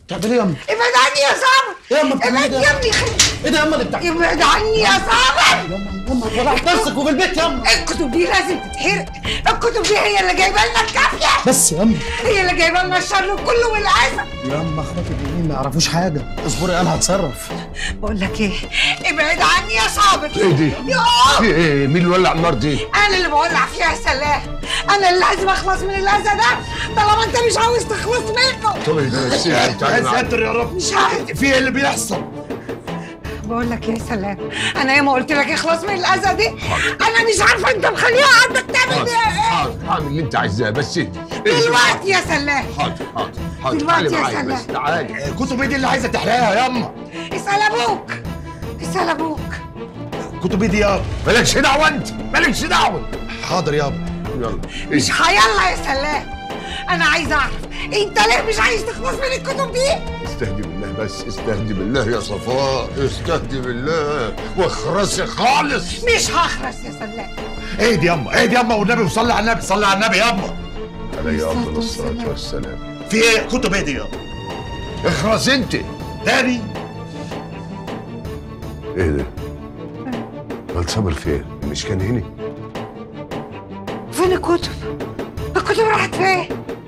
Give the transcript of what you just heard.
بتعملي ايه يا أم؟ ابعد عني يا صابر إيه يا أم بتعملي ابعد ده؟ يا ابني خلي ايه ده يا أم اللي بتعملي ابعد عني يا صابر يما يما ولعت نفسك وفي البيت يا أم الكتب دي لازم تتحرق الكتب دي هي اللي جايبه لنا الكافيه بس يا أم هي اللي جايبه لنا الشر كله والعزة يا أم اخواتي اليمين ما يعرفوش حاجة اصبري أنا هتصرف بقول لك ايه ابعد عني يا صابر ايه دي؟ يا في ايه؟ مين اللي ولع النار دي؟ انا اللي بولع فيها سلام انا اللي لازم اخلص من الاذى ده طالما انت مش عاوز تخلص منه طب ايه ده؟ السيف تعالى معايا. يا رب مش عارف في ايه اللي بيحصل؟ بقول لك يا سلام انا ياما قلت لك اخلص من الاذى دي انا مش عارفه انت مخليها عندك تعمل حاضر بيها ايه حاضر حاضر اللي انت عايزاه بس اهدي اهدي. دلوقتي يا سلام حاضر حاضر حاضر دلوقتي تعالي يا معايا سلام. بس تعالي كتب ايه دي اللي عايزة تحرقها يما؟ اسال ابوك اسال ابوك كتب ايه دي يابا؟ مالكش دعوه انت مالكش دعوه حاضر يابا يلا مش هيلا يا سلام انا عايز اعرف انت ليه مش عايز تخلص من الكتب دي استهدي بالله بس استهدي بالله يا صفاء استهدي بالله واخرسي خالص مش هخرس يا سلام ايه دي يما؟ ايه دي يما والنبي وصلي على النبي صلي على النبي يما عليه الصلاة افضل الصلاه والسلام. والسلام في ايه؟ كتب ايه دي يابا؟ اخرس انت تاني ايه ده؟ قال صبر فين؟ مش كان هنا؟ فين الكتب الكتب راحت فين